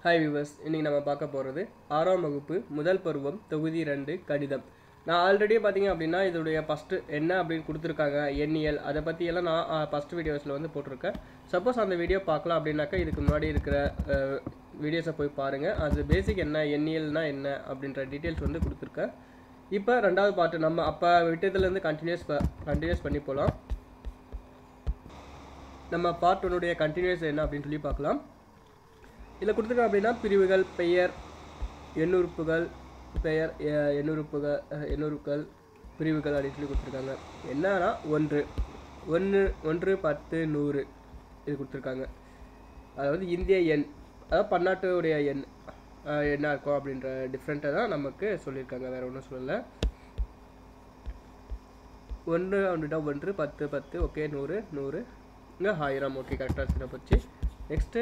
hi viewers இன்றைக்கி நம்ம பார்க்க போகிறது ஆறாம் வகுப்பு முதல் பருவம் தொகுதி ரெண்டு கணிதம் நான் ஆல்ரெடி பார்த்தீங்க அப்படின்னா இதோடைய ஃபஸ்ட்டு என்ன அப்படின்னு கொடுத்துருக்காங்க எண்ணியல் அதை பற்றியெல்லாம் நான் ஃபஸ்ட் வீடியோஸில் வந்து போட்டிருக்கேன் சப்போஸ் அந்த வீடியோ பார்க்கலாம் அப்படின்னாக்கா இதுக்கு முன்னாடி இருக்கிற வீடியோஸை போய் பாருங்கள் அது பேசிக் என்ன எண்ணியல்னா என்ன அப்படின்ற டீட்டெயில்ஸ் வந்து கொடுத்துருக்கேன் இப்போ ரெண்டாவது பாட்டு நம்ம அப்போ விட்டதுலேருந்து கண்டினியூஸ் கண்டினியூஸ் பண்ணி போகலாம் நம்ம பார்ட் ஒன்னுடைய கண்டினியூஸ் என்ன அப்படின்னு சொல்லி பார்க்கலாம் இதில் கொடுத்துருக்கோம் அப்படின்னா பிரிவுகள் பெயர் எண்ணுறுப்புகள் பெயர் எ- எண்ணுறுப்புகள் அஹ், எண்ணுறுப்புகள் பிரிவுகள் அப்படின்னு சொல்லி கொடுத்துருக்காங்க என்னன்னா ஒன்று ஒன்று ஒன்று பத்து நூறு இது கொடுத்துருக்காங்க அதாவது இந்திய எண் அதாவது பன்னாட்டுடைய எண் அஹ், என்ன இருக்கும் அப்படின்ற டிஃப்ரெண்ட்டை தான் நமக்கு சொல்லியிருக்காங்க வேறு ஒன்றும் சொல்லலை ஒன்று அப்படின்னா ஒன்று பத்து பத்து ஓகே நூறு நூறு இங்கே ஆயிரம் ஓகே கரெக்டாக சின்ன போச்சு நெக்ஸ்ட்டு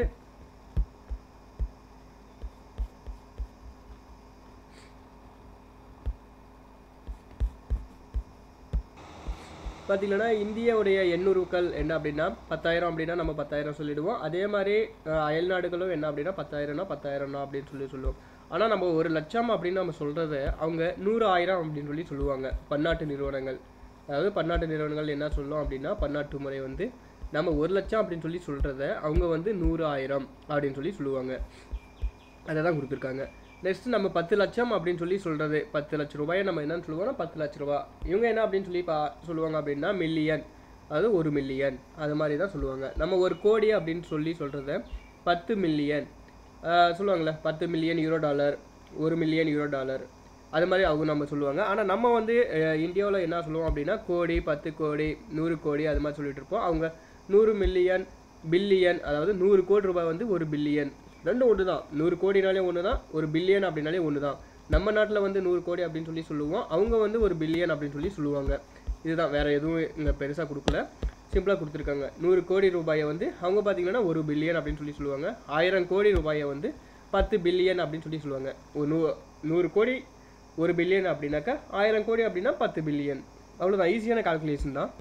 பார்த்தீங்கன்னா இந்தியாவுடைய எண்ணூறுக்கள் என்ன அப்படின்னா பத்தாயிரம் அப்படின்னா நம்ம பத்தாயிரம் சொல்லிடுவோம் அதே மாதிரி அஹ், அயல் நாடுகளும் என்ன அப்படின்னா பத்தாயிரம்னா பத்தாயிரம்னா அப்படின்னு சொல்லி சொல்லுவோம் ஆனால் நம்ம ஒரு லட்சம் அப்படின்னு நம்ம சொல்கிறத அவங்க நூறு ஆயிரம் அப்படின்னு சொல்லி சொல்லுவாங்க பன்னாட்டு நிறுவனங்கள் அதாவது பன்னாட்டு நிறுவனங்கள் என்ன சொல்லும் அப்படின்னா பன்னாட்டு முறை வந்து நம்ம ஒரு லட்சம் அப்படின்னு சொல்லி சொல்கிறத அவங்க வந்து நூறு ஆயிரம் அப்படின்னு சொல்லி சொல்லுவாங்க அதை தான் கொடுத்துருக்காங்க நெக்ஸ்ட் நம்ம பத்து லட்சம் அப்படின்னு சொல்லி சொல்கிறது பத்து லட்ச ரூபாயை நம்ம என்னன்னு சொல்லுவோம்னா பத்து லட்ச ரூபா இவங்க என்ன அப்படின்னு சொல்லி பா சொல்லுவாங்க அப்படின்னா மில்லியன் அதாவது ஒரு மில்லியன் அது மாதிரி தான் சொல்லுவாங்க நம்ம ஒரு கோடி அப்படின்னு சொல்லி சொல்கிறத பத்து மில்லியன் சொல்லுவாங்கள்ல பத்து மில்லியன் யூரோ டாலர் ஒரு மில்லியன் யூரோ டாலர் அது மாதிரி அவங்க நம்ம சொல்லுவாங்க ஆனால் நம்ம வந்து இந்தியாவில் என்ன சொல்லுவோம் அப்படின்னா கோடி பத்து கோடி நூறு கோடி அது மாதிரி சொல்லிட்டு இருப்போம் அவங்க நூறு மில்லியன் பில்லியன் அதாவது நூறு கோடி ரூபாய் வந்து ஒரு பில்லியன் ரெண்டும் ஒன்று தான் நூறு கோடினாலே ஒன்று தான் ஒரு பில்லியன் அப்படின்னாலே ஒன்று தான் நம்ம நாட்டில் வந்து நூறு கோடி அப்படின்னு சொல்லி சொல்லுவோம் அவங்க வந்து ஒரு பில்லியன் அப்படின்னு சொல்லி சொல்லுவாங்க இதுதான் வேற எதுவும் இங்கே பெருசாக கொடுக்கல சிம்பிளாக கொடுத்துருக்காங்க நூறு கோடி ரூபாயை வந்து அவங்க பார்த்தீங்கன்னா ஒரு பில்லியன் அப்படின்னு சொல்லி சொல்லுவாங்க ஆயிரம் கோடி ரூபாயை வந்து பத்து பில்லியன் அப்படின்னு சொல்லி சொல்லுவாங்க ஒரு நூ நூறு கோடி ஒரு பில்லியன் அப்படின்னாக்கா ஆயிரம் கோடி அப்படின்னா பத்து பில்லியன் அவ்வளோதான் ஈஸியான கால்குலேஷன் தான்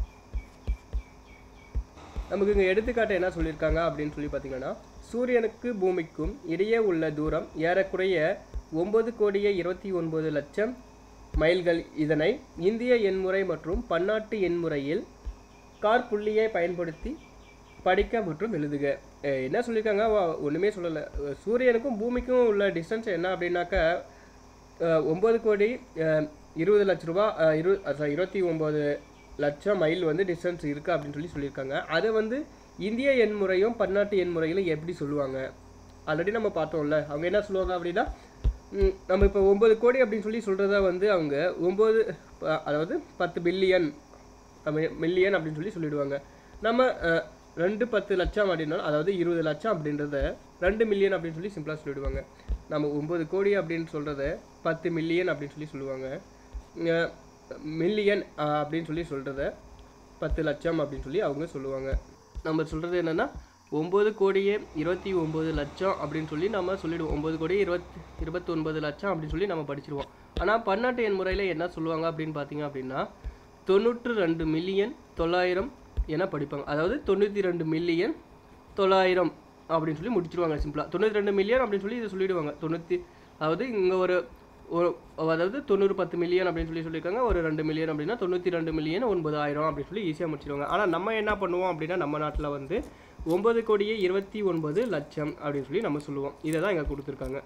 நமக்கு இங்கே எடுத்துக்காட்டு என்ன சொல்லியிருக்காங்க அப்படின்னு சொல்லி பார்த்தீங்கன்னா சூரியனுக்கு பூமிக்கும் இடையே உள்ள தூரம் ஏறக்குறைய ஒன்பது கோடியே இருபத்தி ஒன்பது லட்சம் மைல்கள் இதனை இந்திய எண்முறை மற்றும் பன்னாட்டு எண்முறையில் கார் புள்ளியை பயன்படுத்தி படிக்க மற்றும் எழுதுக அஹ் என்ன சொல்லியிருக்காங்க வ- ஒண்ணுமே சொல்லலை அஹ் சூரியனுக்கும் பூமிக்கும் உள்ள டிஸ்டன்ஸ் என்ன அப்படின்னாக்கா அஹ் ஒன்பது கோடி அஹ் இருபது லட்ச ரூபா அஹ் இரு sorry, இருபத்தி ஒம்பது லட்சம் மைல் வந்து டிஸ்டன்ஸ் இருக்குது அப்படின்னு சொல்லி சொல்லியிருக்காங்க அதை வந்து இந்திய எண் முறையும் பன்னாட்டு எண் முறையிலும் எப்படி சொல்லுவாங்க ஆல்ரெடி நம்ம பார்த்தோம்ல அவங்க என்ன சொல்லுவாங்க அப்படின்னா ம், நம்ம இப்போ ஒம்பது கோடி அப்படின்னு சொல்லி சொல்கிறத வந்து அவங்க ஒம்பது அதாவது பத்து பில்லியன் மில்லியன் அப்படின்னு சொல்லி சொல்லிடுவாங்க நம்ம அஹ், ரெண்டு பத்து லட்சம் அப்படின்னாலும் அதாவது இருபது லட்சம் அப்படின்றத ரெண்டு மில்லியன் அப்படின்னு சொல்லி சிம்பிளாக சொல்லிடுவாங்க நம்ம ஒம்பது கோடி அப்படின்னு சொல்கிறத பத்து மில்லியன் அப்படின்னு சொல்லி சொல்லுவாங்க மில்லியன் அப்படின்னு சொல்லி சொல்கிறத பத்து லட்சம் அப்படின்னு சொல்லி அவங்க சொல்லுவாங்க நம்ம சொல்கிறது என்னென்னா ஒம்பது கோடியே இருபத்தி ஒம்பது லட்சம் அப்படின்னு சொல்லி நம்ம சொல்லிடுவோம் ஒம்பது கோடி இருபத்தி இருபத்தி ஒன்பது லட்சம் அப்படின்னு சொல்லி நம்ம படிச்சிருவோம் ஆனால் பன்னாட்டு எண் முறையில் என்ன சொல்லுவாங்க அப்படின்னு பார்த்தீங்க அப்படின்னா தொண்ணூற்று ரெண்டு மில்லியன் தொள்ளாயிரம் என படிப்பாங்க அதாவது தொண்ணூற்றி ரெண்டு மில்லியன் தொள்ளாயிரம் அப்படின்னு சொல்லி முடிச்சிருவாங்க சிம்பிளாக தொண்ணூற்றி ரெண்டு மில்லியன் அப்படின்னு சொல்லி இதை சொல்லிடுவாங்க தொண்ணூற்றி அதாவது இங்கே ஒரு ஒரு அதாவது தொண்ணூறு பத்து மில்லியன் அப்படின்னு சொல்லி சொல்லியிருக்காங்க ஒரு ரெண்டு மில்லியன் அப்படின்னா தொண்ணூற்றி ரெண்டு மில்லியன் ஒன்பதாயிரம் அப்படின்னு சொல்லி ஈஸியாக முடிச்சிடுவாங்க ஆனால் நம்ம என்ன பண்ணுவோம் அப்படின்னா நம்ம நாட்டில் வந்து ஒன்பது கோடியே இருபத்தி ஒன்பது லட்சம் அப்படின்னு சொல்லி நம்ம சொல்லுவோம் இதை தான் இங்கே கொடுத்துருக்காங்க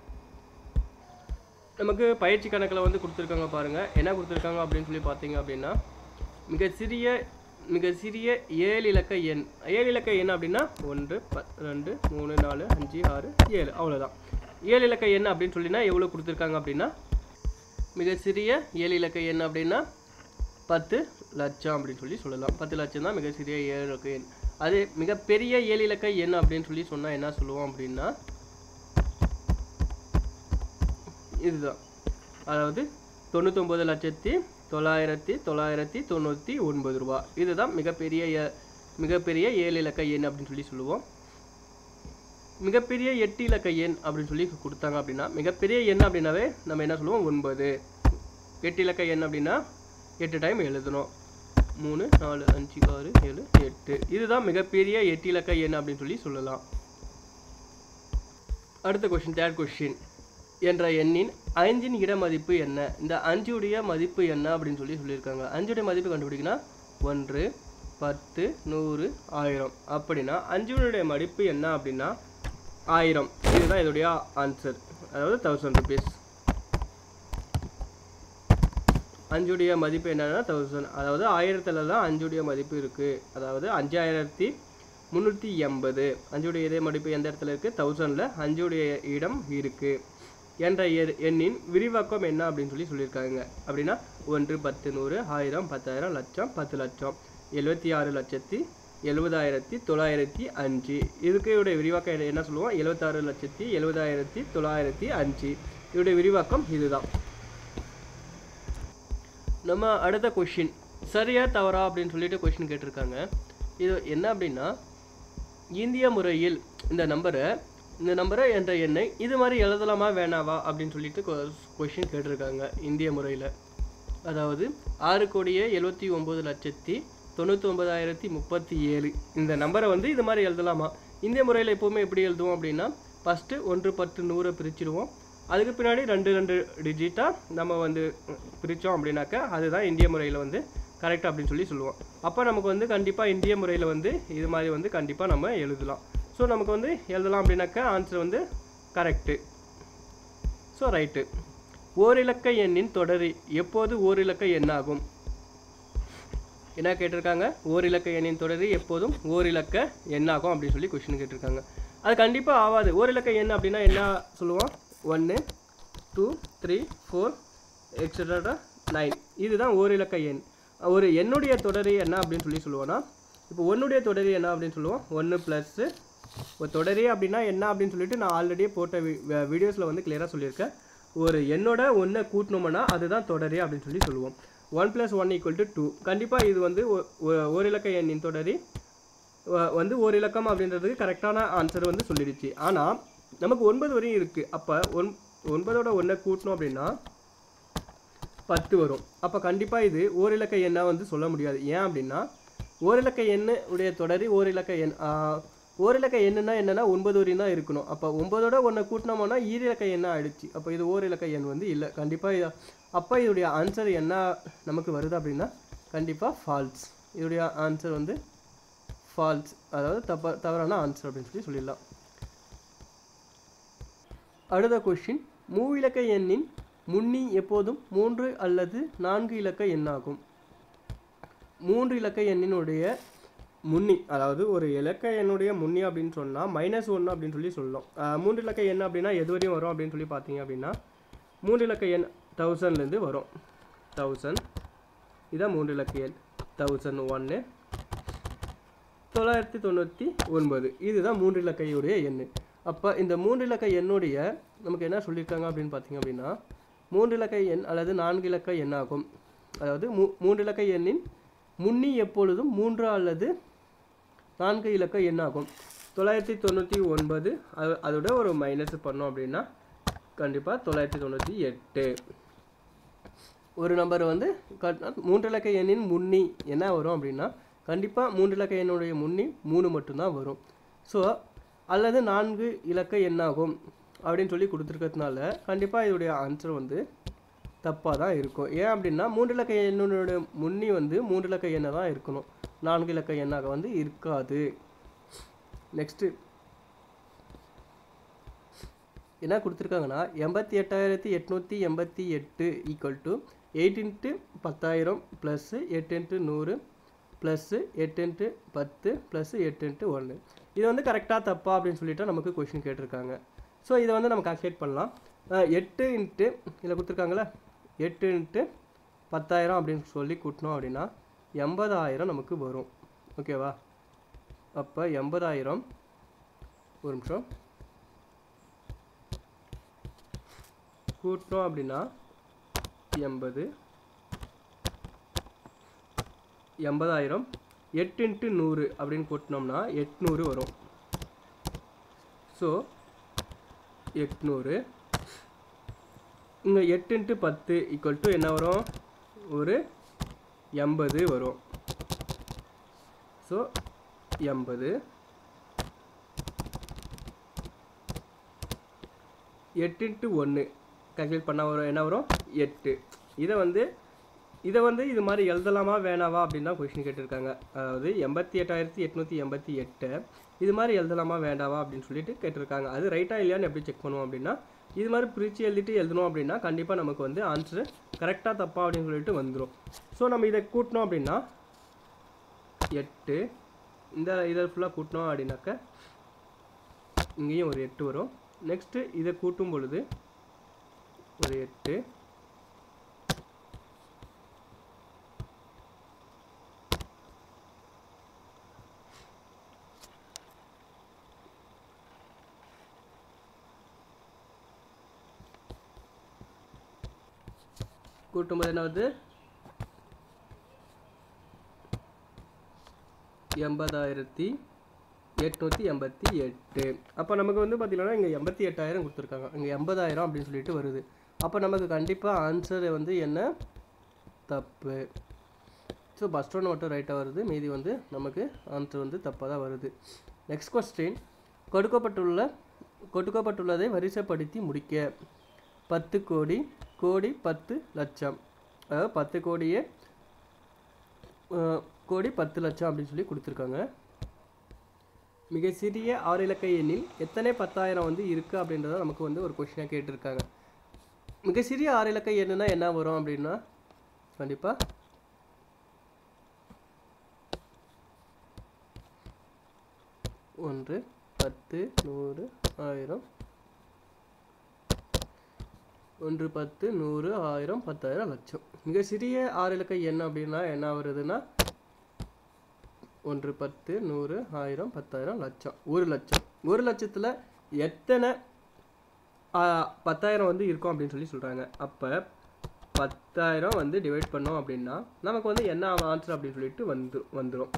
நமக்கு பயிற்சி கணக்கில் வந்து கொடுத்துருக்காங்க பாருங்கள் என்ன கொடுத்துருக்காங்க அப்படின்னு சொல்லி பார்த்தீங்க அப்படின்னா மிக சிறிய மிக சிறிய ஏழு இலக்க எண் ஏழு இலக்க எண் அப்படின்னா ஒன்று ப ரெண்டு மூணு நாலு அஞ்சு ஆறு ஏழு அவ்வளோதான் ஏழு இலக்க எண் அப்படின்னு சொல்லினா எவ்வளோ கொடுத்துருக்காங்க அப்படின்னா மிக சிறிய ஏழு இலக்க எண் அப்படின்னா பத்து லட்சம் அப்படின்னு சொல்லி சொல்லலாம் பத்து லட்சம் தான் மிக சிறிய ஏழு இலக்க எண் அதே மிகப்பெரிய ஏழு இலக்க எண் அப்படின்னு சொல்லி சொன்னால் என்ன சொல்லுவோம் அப்படின்னா இதுதான் அதாவது தொண்ணூத்தொம்பது லட்சத்தி தொள்ளாயிரத்தி தொள்ளாயிரத்தி தொண்ணூற்றி ஒன்பது ரூபா இதுதான் மிகப்பெரிய எ- மிகப்பெரிய ஏழு இலக்க எண் அப்படின்னு சொல்லி சொல்லுவோம் மிகப்பெரிய எட்டு இலக்க எண் அப்படின்னு சொல்லி கொடுத்தாங்க அப்படின்னா மிகப்பெரிய எண் அப்படின்னாவே நம்ம என்ன சொல்லுவோம் ஒன்பது எட்டு இலக்க எண் அப்படின்னா எட்டு டைம் எழுதணும் மூணு நாலு அஞ்சு ஆறு ஏழு எட்டு இதுதான் மிகப்பெரிய எட்டு இலக்க எண் அப்படின்னு சொல்லி சொல்லலாம் அடுத்த கொஷின் தேர்ட் கொஷின் என்ற எண்ணின் ஐந்தின் இட மதிப்பு என்ன இந்த அஞ்சுடைய மதிப்பு என்ன அப்படின்னு சொல்லி சொல்லியிருக்காங்க அஞ்சுடைய மதிப்பு கண்டுபிடிக்கணும் ஒன்று பத்து நூறு ஆயிரம் அப்படின்னா அஞ்சுடைய மதிப்பு என்ன அப்படின்னா ஆயிரம் இதுதான் இதோடைய ஆன்சர் அதாவது தௌசண்ட் ருபீஸ் அஞ்சுடைய மதிப்பு என்னன்னா தௌசண்ட் அதாவது ஆயிரத்துல தான் அஞ்சுடைய மதிப்பு இருக்குது அதாவது அஞ்சாயிரத்தி முந்நூற்றி எண்பது அஞ்சுடைய இதே மதிப்பு எந்த இடத்துல இருக்குது தௌசண்டில் அஞ்சுடைய இடம் இருக்குது என்ற எ- எண்ணின் விரிவாக்கம் என்ன அப்படின்னு சொல்லி சொல்லியிருக்காங்க அப்படின்னா ஒன்று பத்து நூறு ஆயிரம் பத்தாயிரம் லட்சம் பத்து லட்சம் எழுபத்தி ஆறு லட்சத்தி எழுபதாயிரத்தி தொள்ளாயிரத்தி அஞ்சு இதுக்கு இதோடைய விரிவாக்கம் என்ன- என்ன சொல்லுவோம் எழுபத்தாறு லட்சத்தி எழுபதாயிரத்தி தொள்ளாயிரத்தி அஞ்சு இதோடைய விரிவாக்கம் இதுதான் நம்ம அடுத்த கொஷின் சரியா தவறா அப்படின்னு சொல்லிட்டு கொஷின் கேட்டிருக்காங்க இது என்ன அப்படின்னா இந்திய முறையில் இந்த நம்பரை இந்த நம்பரை என்ற எண்ணை இது மாதிரி எழுதலாமா வேணாவா அப்படின்னு சொல்லிட்டு கொஷின் கேட்டிருக்காங்க இந்திய முறையில் அதாவது ஆறு கோடியே எழுபத்தி ஒம்பது லட்சத்தி தொண்ணூற்றி ஒன்பதாயிரத்தி முப்பத்தி ஏழு இந்த நம்பரை வந்து இது மாதிரி எழுதலாமா இந்திய முறையில் எப்போவுமே எப்படி எழுதுவோம் அப்படின்னா ஃபஸ்ட்டு ஒன்று பத்து நூறை பிரிச்சிடுவோம் அதுக்கு பின்னாடி ரெண்டு ரெண்டு டிஜிட்டாக நம்ம வந்து பிரித்தோம் அப்படின்னாக்கா அதுதான் இந்திய முறையில் வந்து கரெக்ட் அப்படின்னு சொல்லி சொல்லுவோம் அப்போ நமக்கு வந்து கண்டிப்பாக இந்திய முறையில் வந்து இது மாதிரி வந்து கண்டிப்பாக நம்ம எழுதலாம் ஸோ நமக்கு வந்து எழுதலாம் அப்படின்னாக்கா ஆன்சர் வந்து கரெக்டு ஸோ ரைட்டு ஓரிலக்க எண்ணின் தொடரி எப்போது ஓரிலக்க எண்ணாகும் என்ன கேட்டிருக்காங்க ஓரிலக்க எண்ணின் தொடரி எப்போதும் ஓரிலக்க எண்ணாகும் அப்படின்னு சொல்லி கொஷின் கேட்டிருக்காங்க அது கண்டிப்பாக ஆகாது ஓரிலக்க எண் அப்படின்னா என்ன சொல்லுவோம் ஒன்று two three four extra nine இதுதான் ஓரிலக்க எண் ஒரு எண்ணுடைய தொடரி என்ன அப்படின்னு சொல்லி சொல்லுவோம்னா இப்போ ஒன்றுடைய தொடரி என்ன அப்படின்னு சொல்லுவோம் ஒன்று ப்ளஸ்ஸு ஒரு தொடரி அப்படின்னா என்ன அப்படின்னு சொல்லிட்டு நான் ஆல்ரெடியே போட்ட வீடியோஸில் வந்து கிளியராக சொல்லியிருக்கேன் ஒரு எண்ணோட ஒன்றை கூட்டணும்னா அதுதான் தொடரி அப்படின்னு சொல்லி சொல்லுவோம் one plus one equal to two கண்டிப்பாக இது வந்து ஒ- ஒ- ஓரிலக்க எண்ணின் தொடரி வ- வந்து ஒரு இலக்கம் அப்படின்றதுக்கு கரெக்டான ஆன்சர் வந்து சொல்லிடுச்சு ஆனால் நமக்கு ஒன்பது வரையும் இருக்குது அப்போ ஒன் ஒன்பதோட ஒன்றை கூட்டணும் அப்படின்னா பத்து வரும் அப்போ கண்டிப்பாக இது ஓரிலக்க எண்ணா வந்து சொல்ல முடியாது ஏன் அப்படின்னா ஓரிலக்க எண்ணு உடைய தொடரி ஓரிலக்க எண் ஆ, ஓரிலக்க எண்ணுனா என்னன்னா ஒன்பது வரையும் தான் இருக்கணும் அப்போ ஒன்பதோட ஒன்றை கூட்டினோம்னா ஈரிலக்க எண்ணா ஆயிடுச்சு அப்போ இது ஓரிலக்க எண் வந்து இல்லை கண்டிப்பாக அப்போ இதோடைய ஆன்சர் என்ன நமக்கு வருது அப்படின்னா கண்டிப்பாக ஃபால்ஸ் இதோடைய ஆன்சர் வந்து ஃபால்ஸ் அதாவது தப்ப தவறான ஆன்சர் அப்படின்னு சொல்லி சொல்லிடலாம் அடுத்த கொஷின் மூவிலக்க எண்ணின் முன்னி எப்போதும் மூன்று அல்லது நான்கு இலக்க எண்ணாகும் மூன்று இலக்க எண்ணினுடைய முன்னி அதாவது ஒரு இலக்க எண்ணுடைய முன்னி அப்படின்னு சொன்னால் மைனஸ் ஒன்று அப்படின்னு சொல்லி சொல்லலாம் ஆஹ் மூன்று இலக்க எண் அப்படின்னா எது வரையும் வரும் அப்படின்னு சொல்லி பார்த்தீங்க அப்படின்னா மூன்று இலக்க எண் தௌசண்ட்லேருந்து வரும் தௌசண்ட் இதான் மூன்று இலக்க எண் தௌசண்ட் ஒன்று தொள்ளாயிரத்தி தொண்ணூற்றி ஒன்பது இதுதான் மூன்று இலக்கையுடைய எண் அப்போ இந்த மூன்று இலக்க எண்ணுடைய நமக்கு என்ன சொல்லியிருக்காங்க அப்படின்னு பார்த்தீங்க அப்படின்னா மூன்று இலக்க எண் அல்லது நான்கு இலக்க எண்ணாகும் அதாவது மூ மூன்று இலக்க எண்ணின் முன்னி எப்பொழுதும் மூன்று அல்லது நான்கு இலக்க எண்ணாகும் தொள்ளாயிரத்தி தொண்ணூற்றி ஒன்பது அது அதோட ஒரு மைனஸ் பண்ணோம் அப்படின்னா கண்டிப்பாக தொள்ளாயிரத்தி தொண்ணூற்றி எட்டு ஒரு நம்பர் வந்து கட்- மூன்று இலக்க எண்ணின் முன்னி என்ன வரும் அப்படின்னா கண்டிப்பாக மூன்று இலக்க எண்ணுடைய முன்னி மூணு மட்டும்தான் வரும் ஸோ அல்லது நான்கு இலக்க எண்ணாகும் அப்படின்னு சொல்லி கொடுத்துருக்கிறதுனால கண்டிப்பாக இதோடைய ஆன்சர் வந்து தப்பாக தான் இருக்கும் ஏன் அப்படின்னா மூன்று இலக்க எண்ணுடைய முன்னி வந்து மூன்று இலக்க எண்ணை தான் இருக்கணும் நான்கு இலக்க எண்ணாக வந்து இருக்காது நெக்ஸ்ட்டு என்ன கொடுத்துருக்காங்கன்னா எண்பத்தி எட்டாயிரத்தி எட்நூற்றி எண்பத்தி எட்டு ஈக்குவல் டு எயிட் இன்ட்டு பத்தாயிரம் ப்ளஸ்ஸு எட்டு இன்ட்டு நூறு ப்ளஸ்ஸு எட்டு இன்ட்டு பத்து ப்ளஸ்ஸு எட்டு இன்ட்டு ஒன்று இது வந்து கரெக்டாக தப்பா அப்படின்னு சொல்லிட்டு நமக்கு கொஷின் கேட்டிருக்காங்க ஸோ இதை வந்து நம்ம கால்குலேட் பண்ணலாம் அஹ் எட்டு இன்ட்டு இதில் கொடுத்துருக்காங்களே எட்டு இன்ட்டு பத்தாயிரம் அப்படின்னு சொல்லி கூட்டினோம் அப்படின்னா எண்பதாயிரம் நமக்கு வரும் ஓகேவா அப்போ எண்பதாயிரம் ஒரு நிமிஷம் கூட்டினோம் அப்படின்னா எண்பது எண்பதாயிரம் எட்டு இன்ட்டு நூறு அப்படின்னு கூட்டினோம்னா எட்நூறு வரும் ஸோ எட்நூறு இங்கே எட்டு இன்ட்டு பத்து ஈக்குவல் டு என்ன வரும் ஒரு எண்பது வரும் ஸோ எண்பது எட்டு இன்ட்டு ஒன்று கால்குலேட் பண்ணால் வரும் என்ன வரும் எட்டு இதை வந்து இதை வந்து இது மாதிரி எழுதலாமா வேணாவா அப்படின்னு தான் கொஷின் கேட்டிருக்காங்க அதாவது எண்பத்தி எட்டாயிரத்தி எட்நூற்றி எண்பத்தி எட்டு இது மாதிரி எழுதலாமா வேண்டாவா அப்படின்னு சொல்லிட்டு கேட்டிருக்காங்க அது ரைட்டாக இல்லையான்னு எப்படி செக் பண்ணுவோம் அப்படின்னா இது மாதிரி பிரித்து எழுதிட்டு எழுதணும் அப்படின்னா கண்டிப்பாக நமக்கு வந்து ஆன்சரு கரெக்டாக தப்பா அப்படின்னு சொல்லிட்டு வந்துடும் ஸோ நம்ம இதை கூட்டினோம் அப்படின்னா எட்டு இந்த இதை ஃபுல்லாக கூட்டினோம் அப்படின்னாக்க இங்கேயும் ஒரு எட்டு வரும் நெக்ஸ்ட்டு இதை கூட்டும் பொழுது ஒரு எட்டு கூட்டும்போது என்ன வருது எண்பதாயிரத்தி எட்நூற்றி எண்பத்தி எட்டு அப்போ நமக்கு வந்து பார்த்தீங்கன்னா இங்கே எண்பத்தி எட்டாயிரம் கொடுத்துருக்காங்க இங்கே எண்பதாயிரம் அப்படின்னு சொல்லிட்டு வருது அப்போ நமக்கு கண்டிப்பாக ஆன்சர் வந்து என்ன தப்பு ஸோ ஃபஸ்ட் ஒன் மட்டும் ரைட்டாக வருது மீதி வந்து நமக்கு ஆன்சர் வந்து தப்பாக தான் வருது நெக்ஸ்ட் கொஸ்டின் கொடுக்கப்பட்டுள்ள கொடுக்கப்பட்டுள்ளதை வரிசைப்படுத்தி முடிக்க பத்து கோடி கோடி பத்து லட்சம் அதாவது பத்து கோடியே அஹ், கோடி பத்து லட்சம் அப்படின்னு சொல்லி கொடுத்துருக்காங்க மிக சிறிய ஆறு இலக்க எண்ணில் எத்தனை பத்தாயிரம் வந்து இருக்குது அப்படின்றத நமக்கு வந்து ஒரு கொஷினாக கேட்டிருக்காங்க மிக சிறிய ஆறு இலக்க எண்ணுனா என்ன வரும் அப்படின்னா கண்டிப்பாக ஒன்று பத்து நூறு ஆயிரம் ஒன்று பத்து நூறு ஆயிரம் பத்தாயிரம் லட்சம் மிக சிறிய ஆறு இலக்க எண் அப்படின்னா என்ன வருதுன்னா ஒன்று பத்து நூறு ஆயிரம் பத்தாயிரம் லட்சம் ஒரு லட்சம் ஒரு லட்சத்தில் எத்தனை ஆ, பத்தாயிரம் வந்து இருக்கும் அப்படின்னு சொல்லி சொல்கிறாங்க அப்போ பத்தாயிரம் வந்து டிவைட் பண்ணோம் அப்படின்னா நமக்கு வந்து என்ன ஆன்சர் அப்படின்னு சொல்லிட்டு வந்து வந்துடும்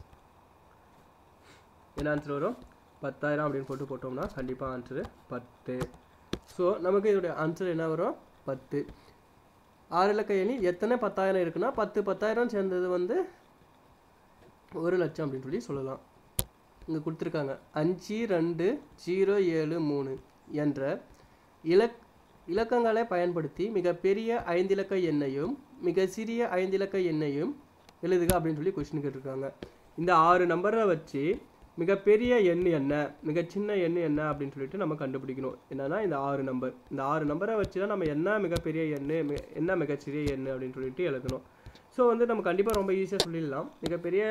என்ன ஆன்சர் வரும் பத்தாயிரம் அப்படின்னு போட்டு போட்டோம்னா கண்டிப்பாக ஆன்சரு பத்து ஸோ நமக்கு இதோடைய ஆன்சர் என்ன வரும் பத்து ஆறு இலக்க எண்ணில் எத்தனை பத்தாயிரம் இருக்குன்னா பத்து பத்தாயிரம் சேர்ந்தது வந்து ஒரு லட்சம் அப்படின்னு சொல்லி சொல்லலாம் இங்கே கொடுத்துருக்காங்க அஞ்சு ரெண்டு ஜீரோ ஏழு மூணு என்ற இலக் இலக்கங்களை பயன்படுத்தி மிகப்பெரிய ஐந்திலக்க எண்ணையும் மிக சிறிய ஐந்திலக்க எண்ணையும் எழுதுக அப்படின்னு சொல்லி கொஸ்டின் கேட்டிருக்காங்க இந்த ஆறு நம்பரை வச்சு மிகப்பெரிய எண் என்ன மிக சின்ன எண் என்ன அப்படின்னு சொல்லிட்டு நம்ம கண்டுபிடிக்கணும் என்னன்னா இந்த ஆறு நம்பர் இந்த ஆறு நம்பரை வச்சு தான் நம்ம என்ன மிகப்பெரிய எண் மி- என்ன மிகச்சிறிய எண் அப்படின்னு சொல்லிட்டு எழுதணும் ஸோ வந்து நம்ம கண்டிப்பாக ரொம்ப ஈஸியாக சொல்லிடலாம் மிகப்பெரிய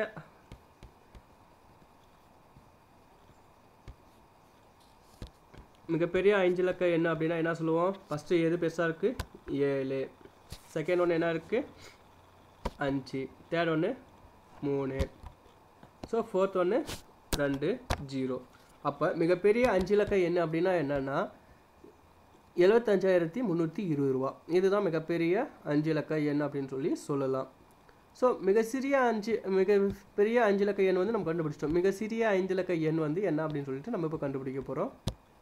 மிகப்பெரிய அஞ்சு இலக்க என்ன அப்படின்னா என்ன சொல்லுவோம் ஃபஸ்ட்டு எது பெருசாக இருக்குது ஏழு செகண்ட் ஒன்று என்ன இருக்குது அஞ்சு தேர்ட் ஒன்று மூணு ஸோ ஃபோர்த் ஒன்று ரெண்டு ஜீரோ அப்போ மிகப்பெரிய அஞ்சு இலக்க என்ன அப்படின்னா என்னென்னா எழுபத்தஞ்சாயிரத்தி முந்நூற்றி இருபது ரூபா இதுதான் மிகப்பெரிய அஞ்சு இலக்க எண் அப்படின்னு சொல்லி சொல்லலாம் ஸோ மிக சிறிய அஞ்சு மிக பெரிய அஞ்சு இலக்க எண் வந்து நம்ம கண்டுபிடிச்சிட்டோம் மிக சிறிய ஐந்து இலக்க எண் வந்து என்ன அப்படின்னு சொல்லிட்டு நம்ம இப்போ கண்டுபிடிக்க போகிறோம்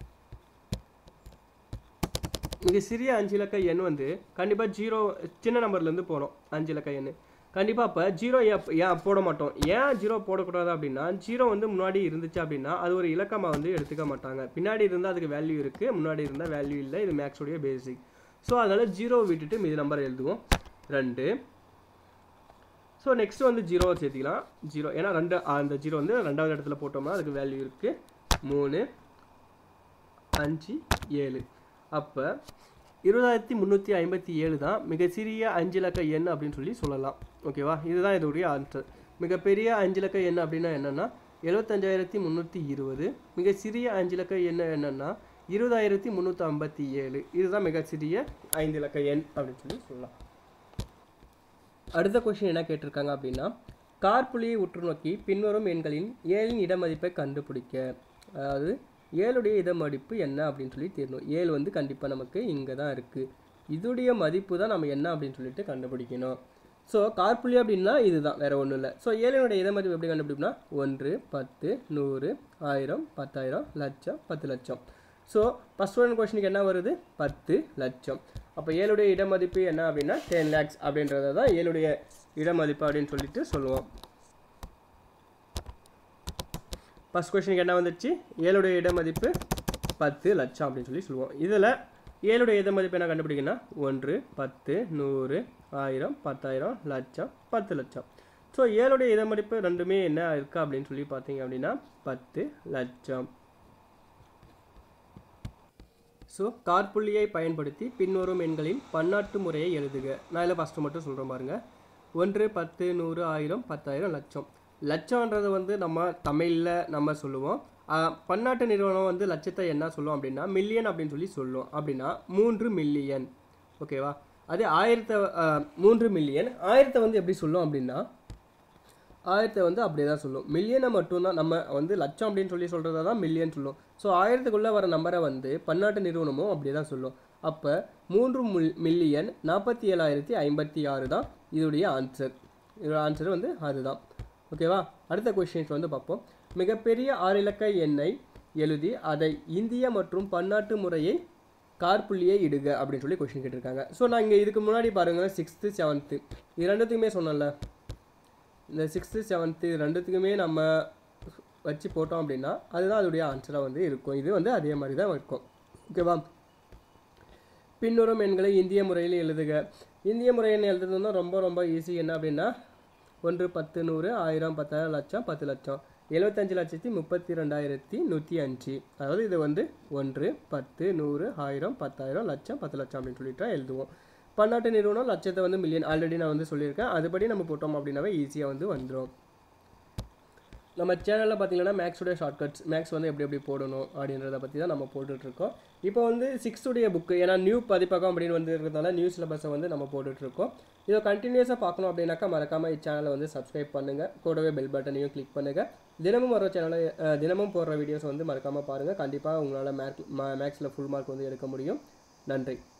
மிக சிறிய அஞ்சு இலக்க எண் வந்து கண்டிப்பாக ஜீரோ சின்ன நம்பர்லேருந்து போகிறோம் அஞ்சு இலக்க எண் கண்டிப்பாக அப்போ ஜீரோ ஏன் போட மாட்டோம் ஏன் ஜீரோ போடக்கூடாது அப்படின்னா ஜீரோ வந்து முன்னாடி இருந்துச்சு அப்படின்னா அது ஒரு இலக்கமாக வந்து எடுத்துக்க மாட்டாங்க பின்னாடி இருந்தால் அதுக்கு வேல்யூ இருக்குது முன்னாடி இருந்தால் வேல்யூ இல்லை இது மேக்ஸோடைய பேசிக் ஸோ அதனால் ஜீரோ விட்டுட்டு மீதி நம்பர் எழுதுவோம் ரெண்டு ஸோ நெக்ஸ்ட் வந்து ஜீரோவை சேர்த்திக்கலாம் ஜீரோ ஏன்னா ரெண்டு அந்த ஜீரோ வந்து ரெண்டாவது இடத்துல போட்டோம்னா அதுக்கு வேல்யூ இருக்குது மூணு அஞ்சு ஏழு அப்போ இருபதாயிரத்தி முந்நூற்றி ஐம்பத்தி ஏழு தான் மிக சிறிய அஞ்சு இலக்க எண் அப்படின்னு சொல்லி சொல்லலாம் ஓகேவா இதுதான் இதோடைய ஆன்சர் மிகப்பெரிய அஞ்சு இலக்க எண் அப்படின்னா என்னென்னா எழுபத்தஞ்சாயிரத்தி முந்நூற்றி இருபது மிக சிறிய அஞ்சு இலக்க எண் என்னென்னா இருபதாயிரத்தி முந்நூற்றி ஐம்பத்தி ஏழு இதுதான் மிக சிறிய ஐந்து இலக்க எண் அப்படின்னு சொல்லி சொல்லலாம் அடுத்த கொஷின் என்ன கேட்டிருக்காங்க அப்படின்னா கார்புலியை உற்று நோக்கி பின்வரும் எண்களின் ஏழின் இடமதிப்பை கண்டுபிடிக்க அதாவது ஏழுடைய இடமதிப்பு என்ன அப்படின்னு சொல்லி தெரியணும் ஏழு வந்து கண்டிப்பாக நமக்கு இங்கே தான் இருக்குது இதுடைய மதிப்பு தான் நம்ம என்ன அப்படின்னு சொல்லிட்டு கண்டுபிடிக்கணும் ஸோ கார்புலி அப்படின்னா இதுதான் வேற ஒன்றும் இல்லை ஸோ ஏழுனுடைய இடமதிப்பு எப்படி கண்டுபிடிப்போம்னா ஒன்று பத்து நூறு ஆயிரம் பத்தாயிரம் லட்சம் பத்து லட்சம் ஸோ ஃபஸ்ட் ஒன் கொஷனுக்கு என்ன வருது பத்து லட்சம் அப்போ ஏழுடைய இடமதிப்பு என்ன அப்படின்னா டென் லேக்ஸ் அப்படின்றத தான் ஏழுடைய இடமதிப்பு அப்படின்னு சொல்லிட்டு சொல்லுவோம் ஃபஸ்ட் கொஷனுக்கு என்ன வந்துச்சு ஏழுடைய இடமதிப்பு பத்து லட்சம் அப்படின்னு சொல்லி சொல்லுவோம் இதில் ஏழுடைய எதை மதிப்பு என்ன கண்டுபிடிக்கணும்னா ஒன்று பத்து நூறு ஆயிரம் பத்தாயிரம் லட்சம் பத்து லட்சம் ஸோ ஏழுடைய இத மதிப்பு ரெண்டுமே என்ன இருக்கா அப்படின்னு சொல்லி பார்த்தீங்க அப்படின்னா பத்து லட்சம் ஸோ காற்புள்ளியை பயன்படுத்தி பின்வரும் எண்களின் பன்னாட்டு முறையை எழுதுக நான் இதில் ஃபஸ்ட்டு மட்டும் சொல்கிறேன் பாருங்க ஒன்று பத்து நூறு ஆயிரம் பத்தாயிரம் லட்சம் லட்சம்ன்றது வந்து நம்ம தமிழில் நம்ம சொல்லுவோம் ஆஹ், பன்னாட்டு நிறுவனம் வந்து லட்சத்தை என்ன சொல்லுவோம் அப்படின்னா மில்லியன் அப்படின்னு சொல்லி சொல்லுவோம் அப்படின்னா மூன்று மில்லியன் ஓகேவா அதே ஆயிரத்தை ஆஹ், மூன்று மில்லியன் ஆயிரத்தை வந்து எப்படி சொல்லுவோம் அப்படின்னா ஆயிரத்தை வந்து அப்படியே தான் சொல்லும் மில்லியனை மட்டும்தான் நம்ம வந்து லட்சம் அப்படின்னு சொல்லி சொல்கிறத தான் மில்லியன் சொல்லும் ஸோ ஆயிரத்துக்குள்ளே வர நம்பரை வந்து பன்னாட்டு நிறுவனமும் அப்படியே தான் சொல்லும் அப்போ மூன்று மில் மில்லியன் நாற்பத்தி ஏழாயிரத்தி ஐம்பத்தி ஆறு தான் இதோடைய ஆன்சர் இதோட ஆன்சர் வந்து அதுதான் ஓகேவா அடுத்த கொஷின்ஸ் வந்து பார்ப்போம் மிகப்பெரிய ஆறு இலக்க எண்ணை எழுதி அதை இந்திய மற்றும் பன்னாட்டு முறையை கார்புள்ளியை இடுக அப்படின்னு சொல்லி கொஷின் கேட்டிருக்காங்க ஸோ நான் இங்கே இதுக்கு முன்னாடி பாருங்கள் சிக்ஸ்த்து செவன்த்து இது ரெண்டுத்துக்குமே சொன்னேன்ல இந்த சிக்ஸ்த்து செவன்த்து ரெண்டுத்துக்குமே நம்ம வச்சு போட்டோம் அப்படின்னா அதுதான் அதோடைய ஆன்சராக வந்து இருக்கும் இது வந்து அதே மாதிரி தான் இருக்கும் ஓகேவா பின்வரும் எண்களை இந்திய முறையில் எழுதுக இந்திய முறையில் எழுதுறதுன்னா ரொம்ப ரொம்ப ஈஸி என்ன அப்படின்னா ஒன்று பத்து நூறு ஆயிரம் பத்தாயிரம் லட்சம் பத்து லட்சம் எழுபத்தஞ்சு லட்சத்தி முப்பத்தி ரெண்டாயிரத்தி நூற்றி அஞ்சு அதாவது இது வந்து ஒன்று பத்து நூறு ஆயிரம் பத்தாயிரம் லட்சம் பத்து லட்சம் அப்படின்னு சொல்லிட்டு எழுதுவோம் பன்னாட்டு நிறுவனம் லட்சத்தை வந்து மில்லியன் ஆல்ரெடி நான் வந்து சொல்லியிருக்கேன் அதுபடி நம்ம போட்டோம் அப்படின்னாவே ஈஸியாக வந்து வந்துடும் நம்ம சேனலில் பார்த்தீங்கன்னா மேக்ஸுடைய ஷார்ட்கட்ஸ் மேக்ஸ் வந்து எப்படி எப்படி போடணும் அப்படின்றத பற்றி தான் நம்ம போட்டுட்ருக்கோம் இப்போ வந்து சிக்ஸ்த்துடைய புக்கு ஏன்னா நியூ பதிப்பகம் அப்படின்னு வந்து இருக்கிறதால நியூ சிலபஸை வந்து நம்ம போட்டுட்ருக்கோம் இதை கண்டினியூஸாக பார்க்கணும் அப்படின்னாக்கா மறக்காமல் இச்சேனலை வந்து சப்ஸ்கிரைப் பண்ணுங்கள் கூடவே பெல் பட்டனையும் கிளிக் பண்ணுங்கள் தினமும் வர சேனலை அஹ், தினமும் போடுற வீடியோஸ் வந்து மறக்காமல் பாருங்கள் கண்டிப்பாக உங்களால் மேக் மேக்ஸில் ஃபுல் மார்க் வந்து எடுக்க முடியும் நன்றி